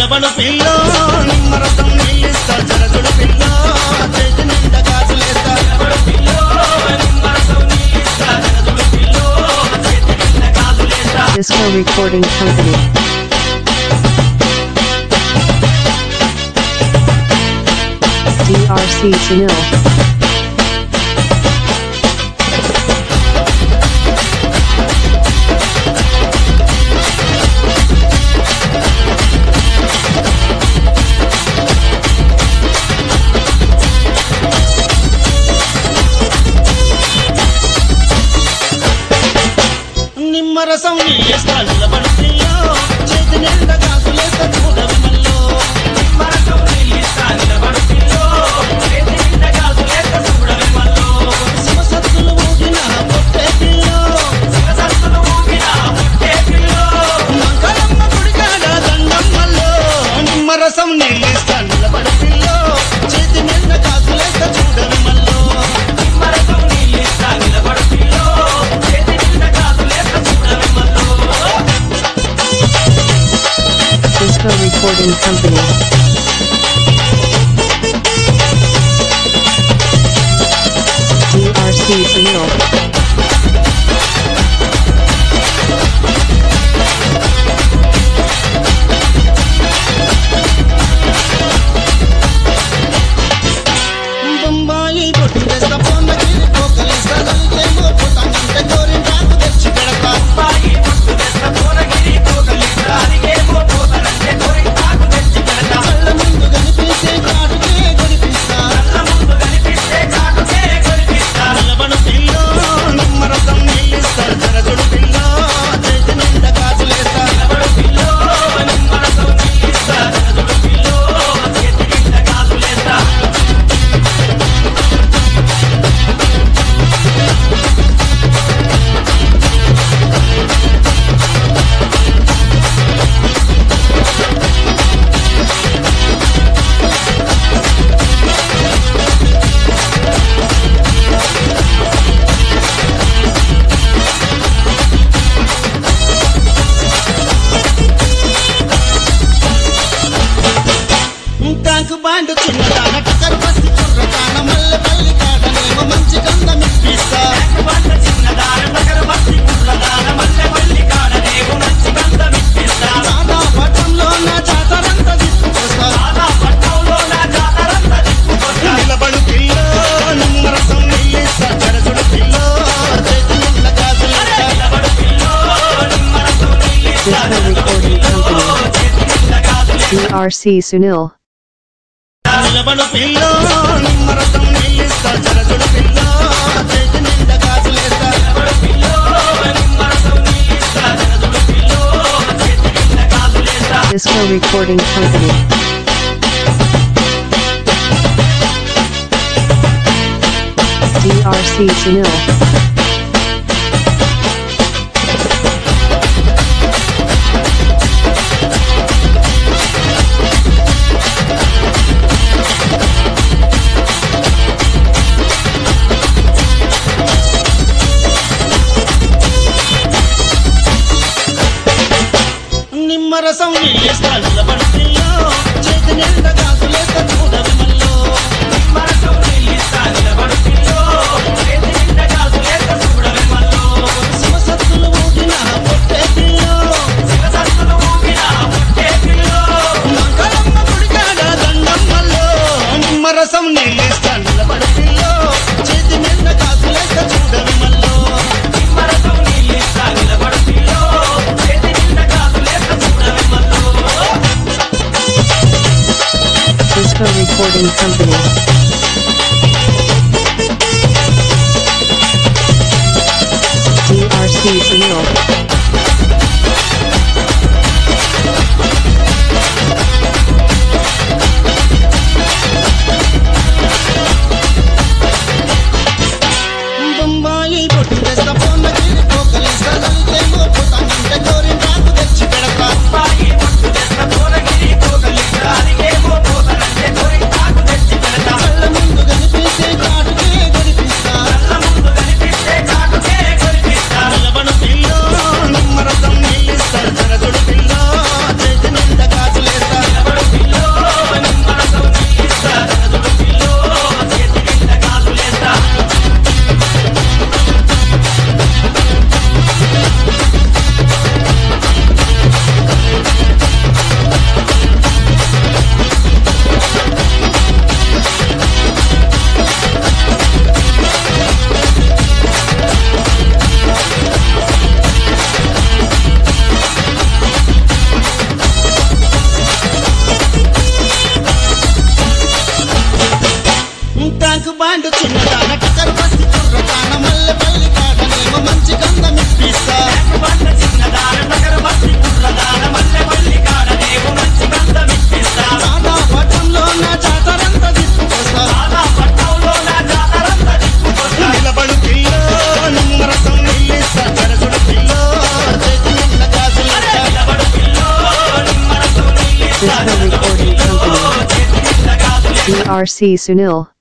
నిలబడు పిల్ల నిమ్మరసం నీళ్ళిస్తా జరదుడు పిల్ల చేతి నిండా గాజులేస్తా Disco Recording Company. DRC Sunil. నిమ్మరసం నీళ్ళిస్తా నిలబడు పిల్ల చేతి నిండా గాజులేస్తా చూడవి మల్లో శివసత్తులు ఊగిన పొట్టే పిల్ల మంగళమ్మ గుడికాడ దండం మల్లో నిమ్మరసం నీళ్ళిస్తా నిలబడు పిల్ల చేతి నిండా గాజులేస్తా చూడవి మల్లో Disco Recording Company. DRC Sunil. Bombay బొట్టు వేస్తా పొన్నగిరి పోకలిస్తా నలిగేమో పుట్టానంటే గోరింటాకు తెచ్చి పెడతా కళ్ళ ముందు కనిపించే కాటుకే కొనిపిస్తా నిలబడు పిల్ల నిమ్మరసం నీళ్ళిస్తా జరదుడు పిల్ల చేతి నిండా గాజులేస్తా ట్యాంకు బాండు చిన్నదాన టకరు బస్తి కుర్రదాన మల్లె పల్లి కాడనేమో మంచి గంధం ఇప్పిస్తా సాదా పట్టంలో నా జాతరంతా తిప్పుకొస్తా నిలబడు పిల్ల నిమ్మరసం నీళ్ళిస్తా జరదుడు పిల్ల చేతి నిండా గాజులేస్తా Disco Recording Company. DRC Sunil. నిలబడు పిల్ల నిమ్మరసం నీళ్ళిస్తా జరదుడు పిల్ల చేతి నిండా గాజులేస్తా Disco Recording Company. DRC Sunil. నిమ్మరసం నీళ్ళిస్తా నిలబడు పిల్ల చేతి నిండా గాజులేస్తా చూడవి మల్లో శివసత్తులు ఊగిన పొట్టే పిల్ల మంగళమ్మ గుడికాడ దండం మల్లో నిమ్మరసం నీళ్ళిస్తా నిలబడు పిల్ల చేతి నిండా గాజులేస్తా చూడవి మల్లో Disco Recording Company. DRC Sunil. Bombay బొట్టు వేస్తా పొన్నగిరి పోకలిస్తా నలిగేమో పుట్టానంటే గోరింటాకు తెచ్చి పెడతా కళ్ళ ముందు కనిపించే కాటుకే కొనిపిస్తా నిలబడు పిల్ల Disco Recording Company. DRC Sunil.